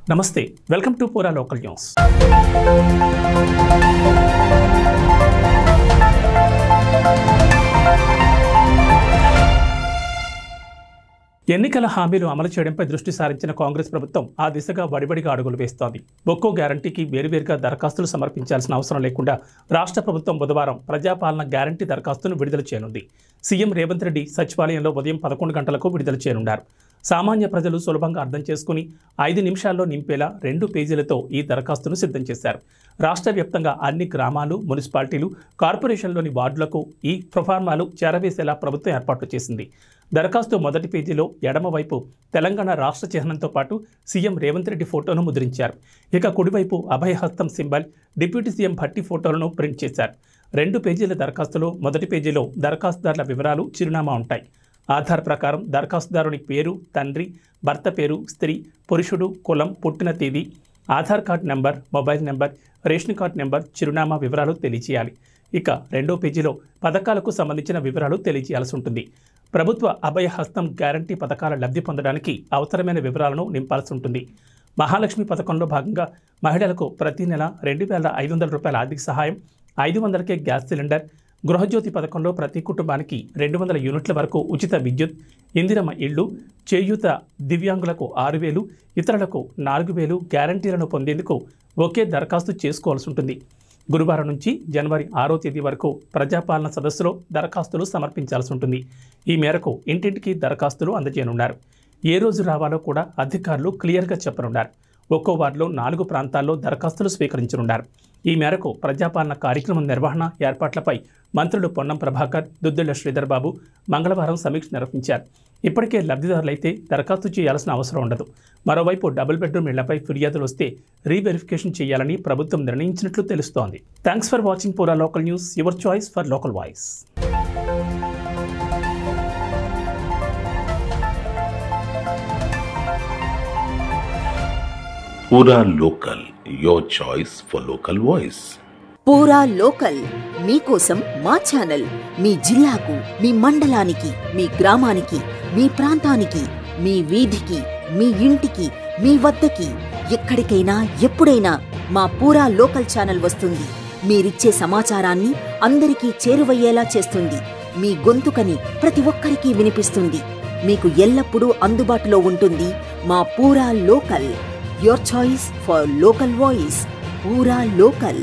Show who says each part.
Speaker 1: నమస్తే welcome to పూరా local news ఎన్నికల హామీలు అమలు చేయడంపై దృష్టి సారించిన కాంగ్రెస్ ప్రభుత్వం ఆ దిశగా వడివడిగా అడుగులు వేస్తోంది ఒక్కో గ్యారంటీకి వేరువేరుగా దరఖాస్తులు సమర్పించాల్సిన అవసరం లేకుండా రాష్ట్ర ప్రభుత్వం బుధవారం ప్రజాపాలన గ్యారంటీ దరఖాస్తును విడుదల చేయనుంది సీఎం రేవంత్ రెడ్డి సచివాలయంలో ఉదయం పదకొండు గంటలకు విడుదల చేయనున్నారు సామాన్య ప్రజలు సులభంగా అర్థం చేసుకుని ఐదు నిమిషాల్లో నింపేలా రెండు పేజీలతో ఈ దరఖాస్తును సిద్ధం చేశారు రాష్ట్ర వ్యాప్తంగా అన్ని గ్రామాలు మున్సిపాలిటీలు కార్పొరేషన్లోని వార్డులకు ఈ ప్రొఫార్మాలు చేరవేసేలా ప్రభుత్వం ఏర్పాట్లు చేసింది దరఖాస్తు మొదటి పేజీలో ఎడమవైపు తెలంగాణ రాష్ట్ర చిహ్నంతో పాటు సీఎం రేవంత్ రెడ్డి ఫోటోను ముద్రించారు ఇక కుడివైపు అభయహస్తం సింబల్ డిప్యూటీ సీఎం భట్టి ఫోటోలను ప్రింట్ చేశారు రెండు పేజీల దరఖాస్తులో మొదటి పేజీలో దరఖాస్తుదారుల వివరాలు చిరునామా ఉంటాయి ఆధార్ ప్రకారం దరఖాస్తుదారుని పేరు తండ్రి భర్త పేరు స్త్రీ పురుషుడు కులం పుట్టిన తేదీ Aadhaar card number mobile number ration card number చిరునామా వివరాలు తెలియజేయాలి ఇక రెండో పేజీలో పథకాలకు సంబంధించిన వివరాలు తెలియజేయాల్సి ఉంటుంది ప్రభుత్వ అభయ హస్తం గ్యారంటీ పథకాల లబ్ధి పొందడానికి అవసరమైన వివరాలను నింపాల్సి ఉంటుంది మహాలక్ష్మి పథకంలో భాగంగా మహిళలకు ప్రతి నెల రెండు వేల ఐదు వందల రూపాయల ఆర్థిక సహాయం ఐదు వందలకే గ్యాస్ సిలిండర్ గృహజ్యోతి పథకంలో ప్రతి కుటుంబానికి రెండు వందల యూనిట్ల వరకు ఉచిత విద్యుత్ ఇందిరమ్మ ఇళ్ళు చేయూత దివ్యాంగులకు ఆరు వేలు ఇతరులకు నాలుగు వేలు గ్యారంటీలను పొందేందుకు ఒకే దరఖాస్తు చేసుకోవాల్సి ఉంటుంది గురువారం నుంచి జనవరి ఆరో తేదీ వరకు ప్రజాపాలన సదస్సులో దరఖాస్తులు సమర్పించాల్సి ఉంటుంది ఈ మేరకు ఇంటింటికి దరఖాస్తులు అందజేయనున్నారు ఏ రోజు రావాలో కూడా అధికారులు క్లియర్గా చెప్పనున్నారు ఒక్కో వార్డులో నాలుగు ప్రాంతాల్లో దరఖాస్తులు స్వీకరించనున్నారు ఈ మేరకు ప్రజాపాలన కార్యక్రమం నిర్వహణ ఏర్పాట్లపై మంత్రులు పొన్నం ప్రభాకర్ దుద్దిళ్ల శ్రీధర్ బాబు మంగళవారం సమీక్ష నిర్వహించారు ఇప్పటికే లబ్ధిదారులైతే దరఖాస్తు చేయాల్సిన అవసరం ఉండదు మరోవైపు డబుల్ బెడ్రూమ్ ఇళ్లపై ఫిర్యాదులు వస్తే రీవెరిఫికేషన్ చేయాలని ప్రభుత్వం నిర్ణయించినట్లు తెలుస్తోంది thanks for watching Pura local news your choice for local voice
Speaker 2: Pura local your choice for local voice
Speaker 3: Pura local మీకోసం మా ఛానల్ మీ జిల్లాకు మీ మండలానికి మీ గ్రామానికి మీ ప్రాంతానికి మీ వీధికి మీ ఇంటికి మీ వద్దకి ఎక్కడికైనా ఎప్పుడైనా మా పూరా లోకల్ ఛానల్ వస్తుంది మీరిచ్చే సమాచారాన్ని అందరికీ చేరువయ్యేలా చేస్తుంది మీ గొంతుకని ప్రతి ఒక్కరికి వినిపిస్తుంది మీకు ఎల్లప్పుడూ అందుబాటులో ఉంటుంది మా Pura local your choice for local voice Pura local